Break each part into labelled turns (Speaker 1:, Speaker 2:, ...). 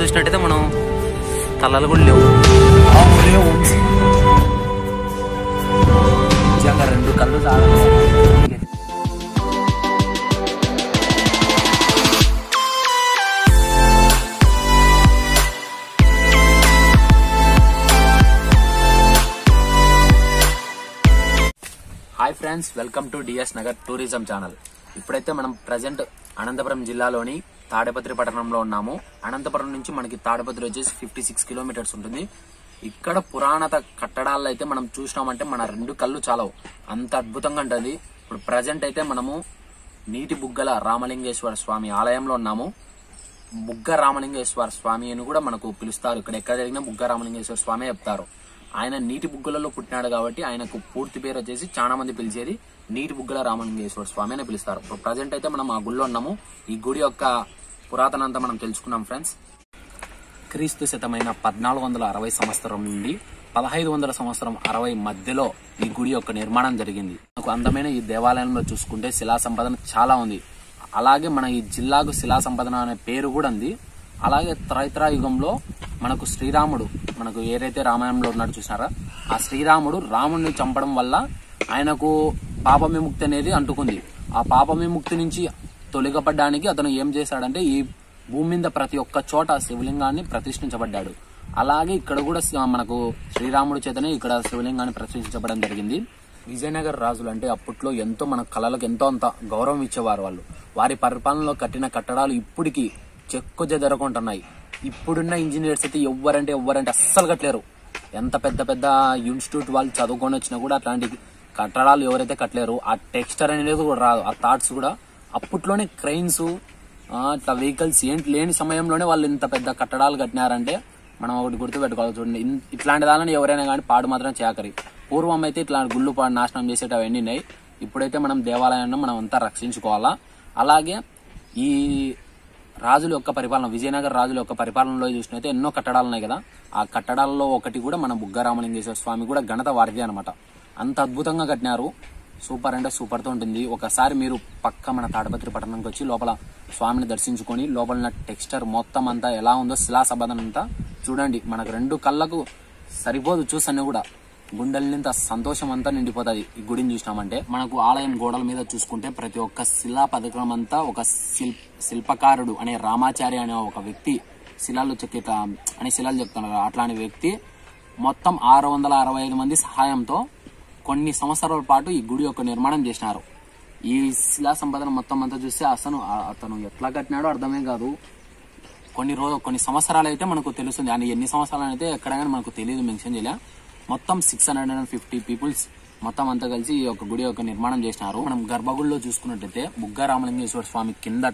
Speaker 1: చూసినట్టయితే మనం తలలు కూడా లేవు ఆ ఒరే వంశీ. నిజంగా రెండు కళ్ళు తాగలేదు hi friends welcome to DS Nagar tourism channel ఇప్పుడైతే మనం ప్రజెంట్ అనంతపురం జిల్లాలోని తాడపత్రి పట్టణంలో ఉన్నాము అనంతపురం నుంచి మనకి తాడపత్రి వచ్చేసి ఫిఫ్టీ సిక్స్ కిలోమీటర్స్ ఉంటుంది ఇక్కడ పురాణత కట్టడాల్లో అయితే మనం చూసినామంటే మన రెండు కళ్ళు చాలవు అంత అద్భుతంగా ఉంటుంది ఇప్పుడు ప్రజెంట్ అయితే మనము నీటి బుగ్గల రామలింగేశ్వర స్వామి ఆలయంలో ఉన్నాము బుగ్గ రామలింగేశ్వర స్వామి అని కూడా మనకు పిలుస్తారు ఇక్కడ ఎక్కడ జరిగినా బుగ్గ రామలింగేశ్వర స్వామి చెప్తారు ఆయన నీటి బుగ్గలలో పుట్టినాడు కాబట్టి ఆయనకు పూర్తి పేరు వచ్చేసి చాలా మంది పిలిచేది నీటి బుగ్గల రామలింగేశ్వర స్వామి అని పిలుస్తారు ఇప్పుడు ప్రజెంట్ అయితే మనం ఆ గుడిలో ఉన్నాము ఈ గుడి యొక్క పురాతన అంతా మనం తెలుసుకున్నాం ఫ్రెండ్స్ క్రీస్తు శతమైన పద్నాలుగు వందల అరవై సంవత్సరం నుండి పదహైదు వందల సంవత్సరం అరవై మధ్యలో ఈ గుడి యొక్క నిర్మాణం జరిగింది మనకు అందమైన ఈ దేవాలయంలో చూసుకుంటే శిలా సంపదన చాలా ఉంది అలాగే మన ఈ జిల్లాకు శిలా సంపదన అనే పేరు కూడా ఉంది అలాగే త్రైత్ర యుగంలో మనకు శ్రీరాముడు మనకు ఏదైతే రామాయణంలో ఉన్నాడు చూసారా ఆ శ్రీరాముడు రాముడిని చంపడం వల్ల ఆయనకు పాప విముక్తి అనేది అంటుకుంది ఆ పాప విముక్తి నుంచి తొలగపడ్డానికి అతను ఏం చేశాడంటే ఈ భూమి మీద ప్రతి ఒక్క చోట శివలింగాన్ని ప్రతిష్ఠించబడ్డాడు అలాగే ఇక్కడ కూడా శ- మనకు శ్రీరాముడి చేతనే ఇక్కడ శివలింగాన్ని ప్రతిష్ఠించబడడం జరిగింది విజయనగర రాజులు అంటే అప్పట్లో ఎంతో మన కళలకు ఎంతో అంత గౌరవం ఇచ్చేవారు వాళ్ళు వారి పరిపాలనలో కట్టిన కట్టడాలు ఇప్పటికి చెక్కు చెదరకుంటున్నాయి ఇప్పుడున్న ఇంజనీర్స్ అయితే ఎవ్వరంటే ఎవ్వరంటే అస్సలు కట్టలేరు ఎంత పెద్ద పెద్ద ఇన్స్టిట్యూట్ వాళ్ళు చదువుకొని వచ్చినా కూడా అట్లాంటి కట్టడాలు ఎవరైతే కట్టలేరు ఆ టెక్స్చర్ అనేది కూడా రాదు ఆ థాట్స్ కూడా అప్పట్లోనే క్రైన్స్ ఇట్లా వెహికల్స్ ఏంటి లేని సమయంలోనే వాళ్ళు ఇంత పెద్ద కట్టడాలు కట్టినారంటే మనం ఒకటి గుర్తు పెట్టుకోవాలి చూడండి ఇన్- ఇట్లాంటి దానిని ఎవరైనా కానీ పాడు మాత్రం చేయకరి పూర్వం అయితే ఇట్లాంటి గుళ్ళు పాడు నాశనం చేసేటి అవన్నీ ఉన్నాయి ఇప్పుడైతే మనం దేవాలయాన్ని మనం అంతా రక్షించుకోవాలా అలాగే ఈ రాజుల యొక్క పరిపాలన విజయనగర రాజుల యొక్క పరిపాలనలో చూసినైతే ఎన్నో కట్టడాలు ఉన్నాయి కదా ఆ కట్టడాల్లో ఒకటి కూడా మన బుగ్గరామలింగేశ్వర స్వామి కూడా ఘనత వారిది అనమాట అంత అద్భుతంగా కట్టినారు సూపర్ అంటే సూపర్ తో ఉంటుంది ఒకసారి మీరు పక్క మన తాడపత్రి పట్టణంకి వచ్చి లోపల స్వామిని దర్శించుకొని లోపల ఉన్న టెక్స్చర్ మొత్తం అంతా ఎలా ఉందో శిలా సబదం అంతా చూడండి మనకు రెండు కళ్ళకు సరిపోదు చూసన్నీ కూడా గుండెల్నింత సంతోషం అంతా నిండిపోతుంది ఈ గుడిని చూసినామంటే మనకు ఆలయం గోడల మీద చూసుకుంటే ప్రతి ఒక్క శిలా పథకం అంతా ఒక శిల్ శిల్పకారుడు అనే రామాచారి అనే ఒక వ్యక్తి శిలాలు చెక్కిట అని శిలాలు చెప్తున్నారు అట్లాంటి వ్యక్తి మొత్తం ఆరు వందల అరవై ఐదు మంది సహాయంతో కొన్ని సంవత్సరాల పాటు ఈ గుడి యొక్క నిర్మాణం చేసినారు ఈ శిలా సంపదన మొత్తం అంతా చూస్తే అసలు ఆ- అతను ఎట్లా కట్టినాడో అర్థమే కాదు కొన్ని రోజు కొన్ని సంవత్సరాలు అయితే మనకు తెలుస్తుంది అని ఎన్ని సంవత్సరాలు అయితే ఎక్కడైనా మనకు తెలియదు మెన్షన్ చేయలే మొత్తం six hundred and fifty peoples మొత్తం అంతా కలిసి ఈ యొక్క గుడి యొక్క నిర్మాణం చేసినారు మనం గర్భగుడిలో చూసుకున్నట్టయితే బుగ్గ రామలింగేశ్వర స్వామి కిందట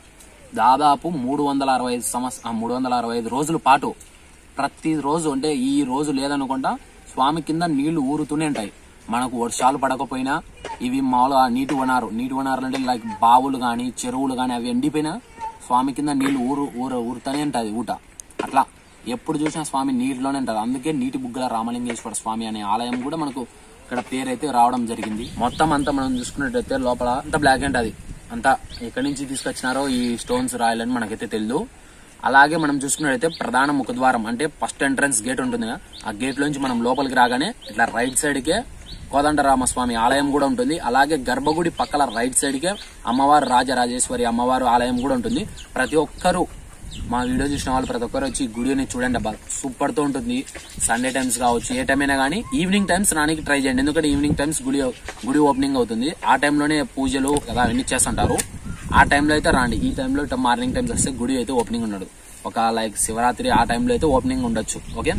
Speaker 1: దాదాపు మూడు వందల అరవై ఐదు సంవత్సర మూడు వందల అరవై ఐదు రోజుల పాటు ప్రతి రోజు అంటే ఈ రోజు లేదనుకుంటా స్వామి కింద నీళ్లు ఊరుతూనే ఉంటాయి మనకు వర్షాలు పడకపోయినా ఇవి మామూలుగా నీటి వనారు నీటి వనారులు అంటే లైక్ బావులు గాని చెరువులు గాని అవి ఎండిపోయినా స్వామి కింద నీళ్లు ఊరు ఊరు ఊరుతూనే ఉంటది ఊట అట్లా ఎప్పుడు చూసినా స్వామి నీటిలోనే ఉంటది అందుకే నీటి బుగ్గల రామలింగేశ్వర స్వామి అనే ఆలయం కూడా మనకు ఇక్కడ పేరైతే రావడం జరిగింది మొత్తం అంతా మనం చూసుకున్నట్టయితే లోపల అంతా బ్లాక్ అండ్ అది అంతా ఎక్కడి నుంచి తీసుకొచ్చినారో ఈ స్టోన్స్ రాయాలని మనకైతే తెలియదు అలాగే మనం చూసుకున్నట్టయితే ప్రధాన ముఖద్వారం అంటే ఫస్ట్ ఎంట్రన్స్ గేట్ ఉంటుంది కదా, ఆ గేట్ లోంచి మనం లోపలికి రాగానే ఇట్లా రైట్ సైడ్ కే కోదండరామస్వామి ఆలయం కూడా ఉంటుంది అలాగే గర్భగుడి పక్కల రైట్ సైడ్ కే అమ్మవారు రాజరాజేశ్వరి అమ్మవారు ఆలయం కూడా ఉంటుంది ప్రతి ఒక్కరూ మా వీడియో చూసిన వాళ్ళు ప్రతి ఒక్కరు వచ్చి ఈ గుడిని చూడండి అబ్బా సూపర్ తో ఉంటుంది సండే టైమ్స్ కావచ్చు ఏ టైం అయినా కానీ ఈవినింగ్ టైమ్స్ రానికి ట్రై చేయండి ఎందుకంటే ఈవినింగ్ టైమ్స్ గుడి గుడి ఓపెనింగ్ అవుతుంది ఆ టైంలోనే పూజలు కదా అవన్నీ చేస్తుంటారు ఆ టైంలో అయితే రాండి ఈ టైంలో ఇట్లా మార్నింగ్ టైమ్స్ వస్తే గుడి అయితే ఓపెనింగ్ ఉండడు ఒక లైక్ శివరాత్రి ఆ టైంలో అయితే ఓపెనింగ్ ఉండొచ్చు ఓకే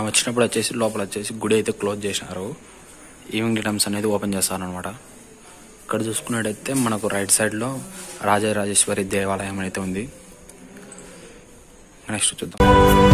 Speaker 1: వచ్చినప్పుడు వచ్చేసి లోపల వచ్చేసి గుడి అయితే క్లోజ్ చేసినారు ఈవినింగ్ టైమ్స్ అనేది ఓపెన్ చేస్తారనమాట ఇక్కడ చూసుకున్నట్టయితే మనకు రైట్ సైడ్లో రాజరాజేశ్వరి దేవాలయం అయితే ఉంది నెక్స్ట్ చూద్దాం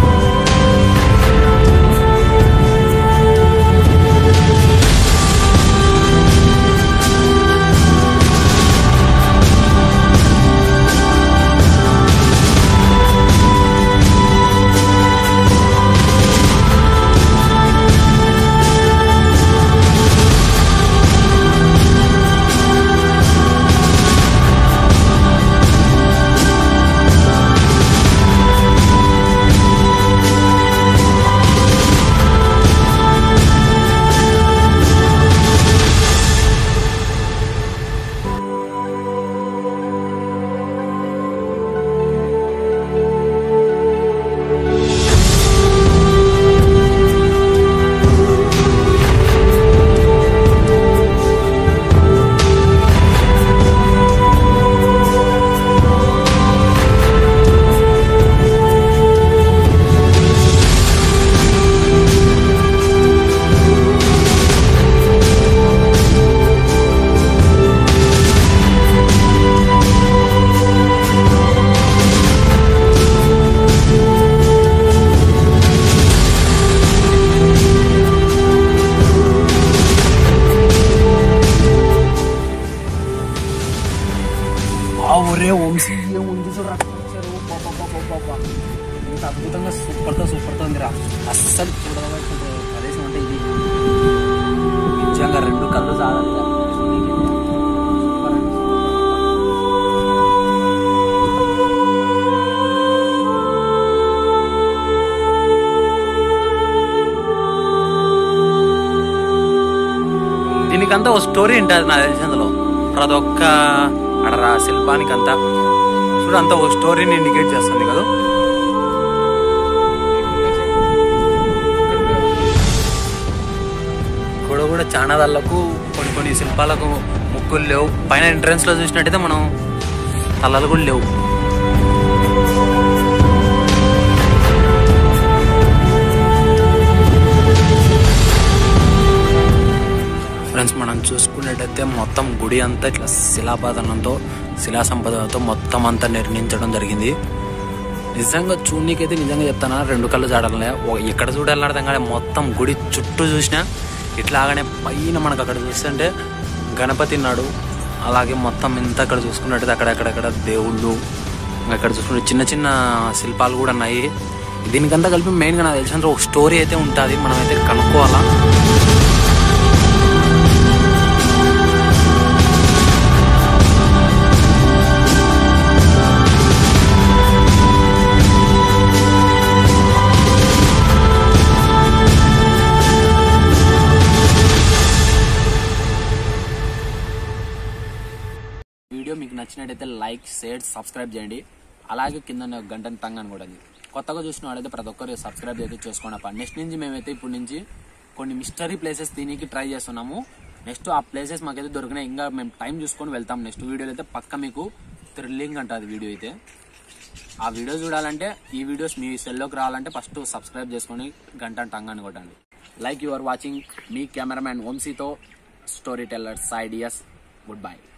Speaker 1: ఒరే వంశీ ఏముంది చూడరా ఇంత అద్భుతంగా సూపర్తో సూపర్తో ఉందిరా అస్సలు చూడవలసిన ప్రదేశం అంటే ఇది నిజంగా రెండు కళ్ళు సాగాలి దీనికంతా ఒక స్టోరీ ఉంటుంది నాకు తెలిసి అందులో ప్రతి ఒక్క అడరా శిల్పానికంతా చూడు అంతా ఒక స్టోరీని ఇండికేట్ చేస్తుంది కదా ఇక్కడ కూడా చాలా దాళ్ళకు కొన్ని కొన్ని శిల్పాలకు ముక్కులు లేవు పైన ఎంట్రన్స్ లో చూసినట్టయితే మనం తలలు కూడా లేవు ఫ్రెండ్స్ మనం చూసుకున్నట్టయితే మొత్తం గుడి అంతా ఇట్లా శిలాపాదనంతో శిలా సంపదతో మొత్తం అంతా నిర్మించడం జరిగింది నిజంగా చూడనీకైతే నిజంగా చెప్తానా రెండు కళ్ళు చాడాలనే ఎక్కడ చూడాలని అర్థం కానీ మొత్తం గుడి చుట్టూ చూసినా ఇట్లాగానే పైన మనకు అక్కడ చూస్తుంటే గణపతి ఉన్నాడు అలాగే మొత్తం ఇంత అక్కడ చూసుకున్నట్టయితే అక్కడక్కడక్కడ దేవుళ్ళు ఇంకా అక్కడ చూసుకుంటే చిన్న చిన్న శిల్పాలు కూడా ఉన్నాయి దీనికంతా కలిపి మెయిన్గా నాకు తెలిసినంత ఒక స్టోరీ అయితే ఉంటుంది మనం అయితే కనుక్కోవాలా వీడియో మీకు నచ్చినట్టయితే లైక్ షేర్ సబ్స్క్రైబ్ చేయండి అలాగే కింద ఉన్న గంటని తంగని కూడా ఉంది. కొత్తగా చూసిన వాళ్ళైతే ప్రతి ఒక్కరు సబ్స్క్రైబ్ అయితే చేసుకోండి అప్ప నెక్స్ట్ నుంచి మేమైతే ఇప్పుడు నుంచి కొన్ని మిస్టరీ ప్లేసెస్ తినికి ట్రై చేస్తున్నాము నెక్స్ట్ ఆ ప్లేసెస్ మాకైతే దొరికినాయి ఇంకా మేము టైం చూసుకొని వెళ్తాం నెక్స్ట్ వీడియోలో అయితే పక్క మీకు థ్రిల్లింగ్ అంటుంది వీడియో అయితే ఆ వీడియో చూడాలంటే ఈ వీడియోస్ మీ సెల్లోకి రావాలంటే ఫస్ట్ సబ్స్క్రైబ్ చేసుకొని గంట టంగాని కొట్టండి లైక్ యు ఆర్ వాచింగ్ మీ కెమెరామ్యాన్ వంశీతో స్టోరీ టెల్లర్ సైడియస్ గుడ్ బై